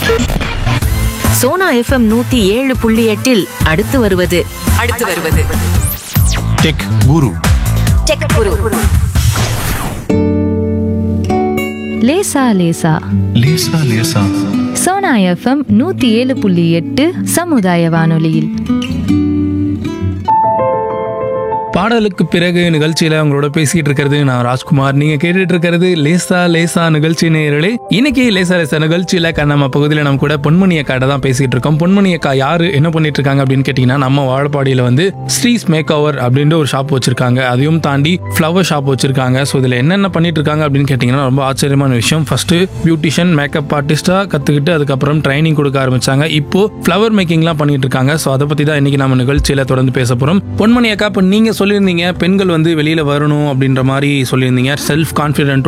Sona FM நூத்தி ஏழு புள்ளி எட்டில் அடுத்து வருவது அடுத்து வருவது டெக் குரு டெக் குரு லேசா லேசா லேசா லேசா சோனா எஃப்எம் நூத்தி ஏழு புள்ளி எட்டு சமுதாய வானொலியில் பாடலுக்கு பிறகு நிகழ்ச்சியில உங்களோட பேசிட்டு இருக்கிறது நான் ராஜ்குமார் நீங்க கேட்டுட்டு இருக்கிறது லேசா லேசா நிகழ்ச்சி நேயர்களே இன்னைக்கு லேசா லேசா நிகழ்ச்சியில க- நம்ம பகுதியில் நம்ம கூட பொன்மணி அக்காட்ட தான் பேசிட்டு இருக்கோம் பொன்மணி அக்கா யாரு என்ன பண்ணிட்டு இருக்காங்க அப்படின்னு கேட்டீங்கன்னா நம்ம வாழப்பாடியில வந்து ஸ்ரீஸ் மேக் ஓவர் அப்படின்ற ஒரு ஷாப் வச்சிருக்காங்க அதையும் தாண்டி ஃப்ளவர் ஷாப் வச்சிருக்காங்க ஸோ இதுல என்னென்ன பண்ணிட்டு இருக்காங்க அப்படின்னு கேட்டீங்கன்னா ரொம்ப ஆச்சரியமான விஷயம் ஃபர்ஸ்ட் பியூட்டிஷியன் மேக்கப் ஆர்டிஸ்டா கத்துக்கிட்டு அதுக்கப்புறம் ட்ரைனிங் கொடுக்க ஆரம்பிச்சாங்க இப்போ ஃப்ளவர் மேக்கிங்லாம் பண்ணிட்டு இருக்காங்க ஸோ அதை பத்தி தான் இன்னைக்கு நம்ம நிகழ்ச்சியில தொடர்ந்து பேச போறோம் பொன்மணி அக்கா இப்போ நீங்க சொல்லியிருந்தீங்க பெண்கள் வந்து வெளியில வரணும் அப்படின்ற மாதிரி சொல்லியிருந்தீங்க செல்ஃப் கான்ஃபிடென்ட்